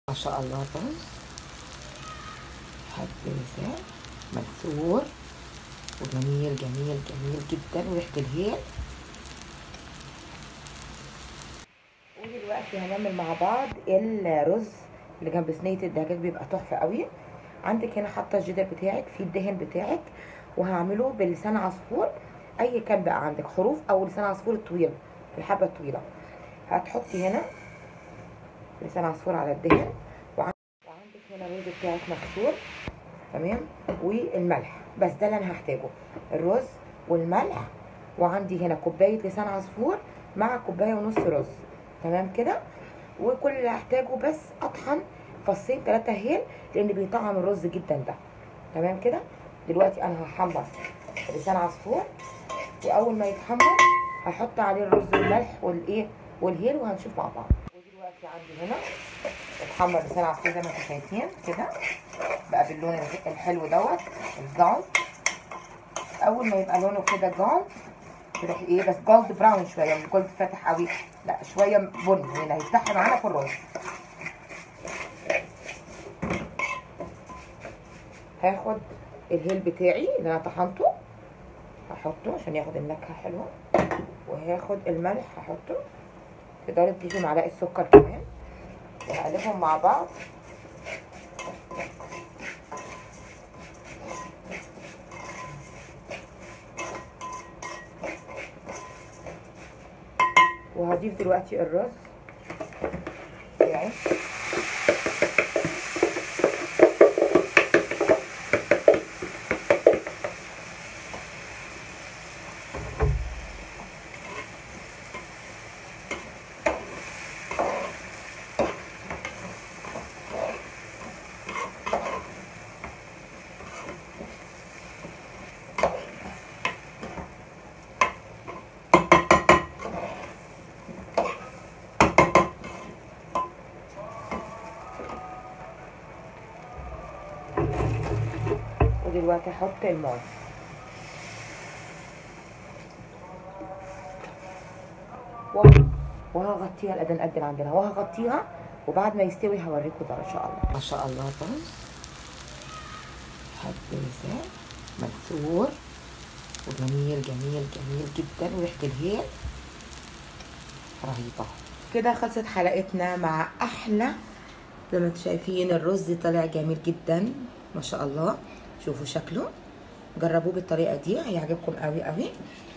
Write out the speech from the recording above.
ما شاء الله رز حب لسان منثور وجميل جميل جميل جدا وريحة الهيل ودلوقتي هنعمل مع بعض الرز اللي جنب صينية الدجاج بيبقى تحفة قوي عندك هنا حاطة الجدر بتاعك فيه الدهن بتاعك وهعمله بلسان عصفور اي كان بقى عندك حروف او لسان عصفور الطويل الحبة الطويلة هتحطي هنا لسان عصفور على الدهن وعندك هنا الرز بتاعك مغسول تمام والملح بس ده اللي انا هحتاجه الرز والملح وعندي هنا كوبايه لسان عصفور مع كوبايه ونص رز تمام كده وكل اللي هحتاجه بس اطحن فصين ثلاثه هيل لان بيطعم الرز جدا ده تمام كده دلوقتي انا هحمر لسان عصفور واول ما يتحمر هحط عليه الرز والملح والايه والهيل وهنشوف مع بعض ودلوقتي عندي هنا اتحمر لسان عصفور زي ما انتم شايفين كده بقى باللون الحلو دوت الجولد اول ما يبقى لونه كده جولد تروح ايه بس جولد براون شويه مش جولد فاتح قوي لا شويه بني هنا هيفتح معانا في الرز هاخد الهيل بتاعي اللي انا طحنته هحطه عشان ياخد النكهه حلوه وهاخد الملح هحطه تقدري تضيفي معلقه سكر كمان وهقلبهم مع بعض وهضيف دلوقتي الرز بتاعي ودلوقتي احط الماء وهغطيها الاذان قد عندنا وهغطيها وبعد ما يستوي هوريكم ده ان شاء الله ما شاء الله رز حب لسان منثور وجميل جميل جميل جدا وريحه الهيل رهيبه كده خلصت حلقتنا مع احلى زي ما انتم شايفين الرز طلع جميل جدا ما شاء الله شوفوا شكله جربوه بالطريقه دي هيعجبكم قوي قوي